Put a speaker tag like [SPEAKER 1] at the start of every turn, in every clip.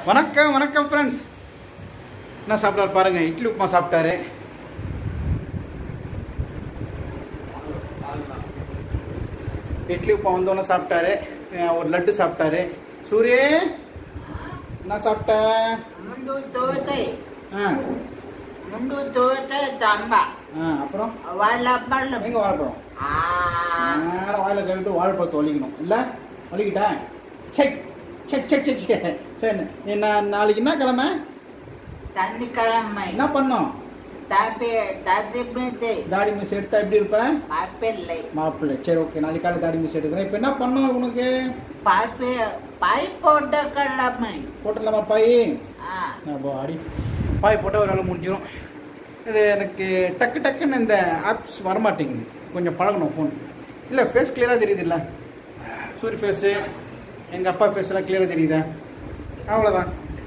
[SPEAKER 1] வணக்கம் வணக்கம் ஃப்ரெண்ட்ஸ் என்ன சாப்பிட்டாரு பாருங்க இட்லி உப்புமா சாப்பிட்டாரு இட்லி உப்புமா வந்தோடனே சாப்பிட்டாரு அஹ் ஒரு லட்டு சாப்பிட்டாரு சூரிய என்ன சாப்பிட்ட
[SPEAKER 2] ముందు తోతాయి
[SPEAKER 1] ஆ
[SPEAKER 2] ముందు తోతాయి తంబ
[SPEAKER 1] ஆ அப்புறம்
[SPEAKER 2] వాళ్ళ అబ్బాళ్ళు
[SPEAKER 1] எங்க வாழைப்பழம் நேரம் வாயில கவிட்டு வாழைப்பழத்தை வலிக்கணும் இல்ல வலிக்கிட்டா check check check check check சரி என்ன நாளைக்கு என்ன கிழமை
[SPEAKER 2] சனிக்கிழமை
[SPEAKER 1] என்ன பண்ணோம்
[SPEAKER 2] தப்பி தத்தி மீது
[SPEAKER 1] தாடி மிஸ் எடுத்தா எப்படி இருப்ப
[SPEAKER 2] பாப்பில்லை
[SPEAKER 1] மாப்பிள்ளை சரி ஓகே நாளைக்கு காலை தாடி மிஸ் எடுக்கிறேன் இப்போ என்ன பண்ணோம் உனக்கு
[SPEAKER 2] பாப்பி பாய் போட்ட கிழமை
[SPEAKER 1] போட்டலாமா பாய்
[SPEAKER 2] ஆ
[SPEAKER 1] அப்போ அடி பாய் போட்டால் ஒரு வேலை முடிஞ்சிடும் இது எனக்கு டக்கு டக்குன்னு இந்த ஆப்ஸ் வரமாட்டேங்குது கொஞ்சம் பழகணும் ஃபோன் இல்லை ஃபேஸ் கிளியராக தெரியுது இல்லை சூரிய ஃபேஸு எங்கள் அப்பா ஃபேஸ்லாம் கிளியராக தெரியுதா அவ்வளோதான்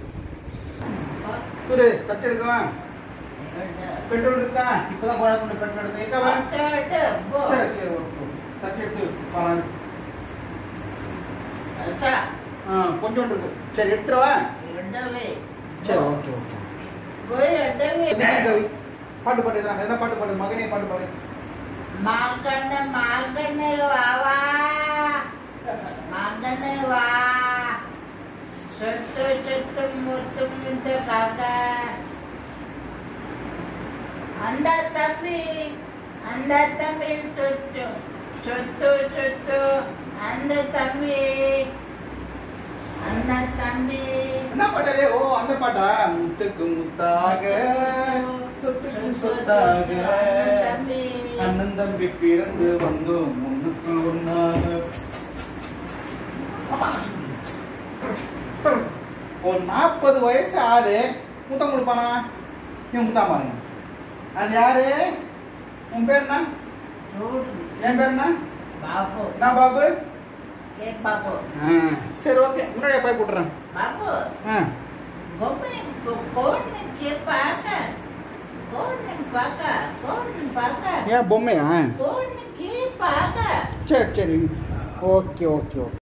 [SPEAKER 1] சூரிய கட் எடுக்கவா பெட்ரோல் இருக்கா இப்போதான் குழந்தை பெட்ரோல் எடுத்து எங்கவா
[SPEAKER 2] தோட்டு போ
[SPEAKER 1] சரி சரி ஓகே தட்டி எடுத்து பாருங்க
[SPEAKER 2] அத்தா,
[SPEAKER 1] ஆ கொஞ்சோண்டு இருக்கு சரி எடுத்துருவா
[SPEAKER 2] எண்டவே
[SPEAKER 1] சரி ஓகே ஓகே
[SPEAKER 2] போய் எண்டவே
[SPEAKER 1] எதுக்கு கவி பாட்டு பாடு எதனா எதனா பாட்டு பாடு மகனே பாட்டு பாடு
[SPEAKER 2] மகன மகனே வாவா மகனே வா சொத்து சொத்து முத்து முத்து காக்க அந்த தம்பி அந்த தம்பி சொத்து சொத்து சொத்து அந்த தம்பி அந்த தம்பி
[SPEAKER 1] என்ன பாட்டு அது ஓ அந்த பாட்டா முத்துக்கு முத்தாக சொத்துக்கு சொத்தாக
[SPEAKER 2] தம்பி
[SPEAKER 1] அண்ணன் தம்பி பிறந்து வந்தோம் முன்னுக்கு ஒன்னாக ஒரு நாற்பது வயசு ஆளு முத்தம் கொடுப்பானா நீ முத்தம் பாருங்க அது யாரு உன் பேர் என்ன
[SPEAKER 2] చూడు
[SPEAKER 1] என் பேர் என்ன
[SPEAKER 2] బాబు
[SPEAKER 1] என்ன பாபு
[SPEAKER 2] ఏ బాబు
[SPEAKER 1] ஆ, சரி ஓகே முன்னாடியே போய் போட்டுறேன்
[SPEAKER 2] బాబు
[SPEAKER 1] ஆ
[SPEAKER 2] గొప్పని కోడిని పాక కోడిని పాక కోడిని పాక
[SPEAKER 1] ஏன் பொம்மையா
[SPEAKER 2] కోడికి పాక
[SPEAKER 1] சரி சரி ஓகே ஓகே ஓகே